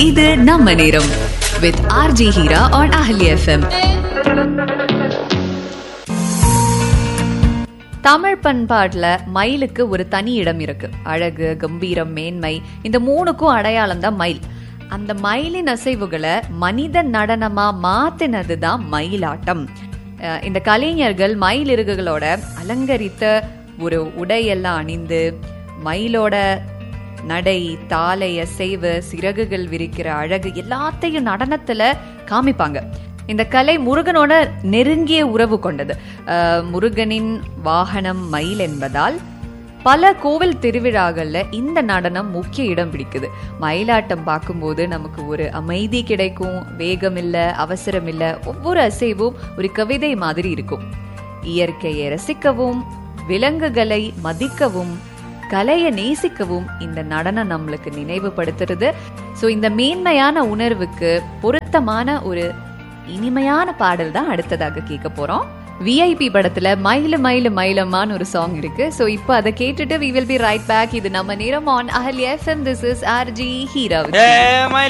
இது நம்ம நேரம் with RJ Heera on Ahali FM Tamil பண்பாட்டுல மயிலுக்கு ஒரு தனி இடம் இருக்கு அழகு கம்பீரம் மேன்மை இந்த மூணுக்கும் அடையாளம் தான் மயில் அந்த மயிலின் அசைவுகளை மனித நடனமா மாத்தினது தான் மயிலாட்டம் அஹ் இந்த கலைஞர்கள் மயில் இறகுகளோட அலங்கரித்த ஒரு உடையெல்லாம் அணிந்து மயிலோட நடை தாளை அசைவு சிறகுகள் விரிக்கிற அழகு எல்லாத்தையும் நடனத்துல காமிப்பாங்க இந்த கலை முருகனோட நெருங்கிய உறவு கொண்டது அஹ் முருகனின் வாகனம் மயில் என்பதால் பல கோவில் திருவிழாக்கள்ல இந்த நடனம் முக்கிய இடம் பிடிக்குது மயிலாட்டம் பார்க்கும்போது நமக்கு ஒரு அமைதி கிடைக்கும் வேகம் இல்ல அவசரம் இல்ல ஒவ்வொரு அசைவும் ஒரு கவிதை மாதிரி இருக்கும் இயற்கையை ரசிக்கவும் விலங்குகளை மதிக்கவும் கலையை நேசிக்கவும் இந்த நடனம் நம்மளுக்கு நினைவுபடுத்துறது ஸோ இந்த மேன்மையான உணர்வுக்கு பொருத்தமான ஒரு இனிமையான பாடல் தான் அடுத்ததாக கேட்க போறோம் விஐபி படத்துல மயிலு மயிலு மயிலம்மான்னு ஒரு சாங் இருக்கு ஸோ இப்போ அதை கேட்டுட்டு we will be right back இது நம்ம நேரம் on Ahal FM this is RJ Heera a மயில்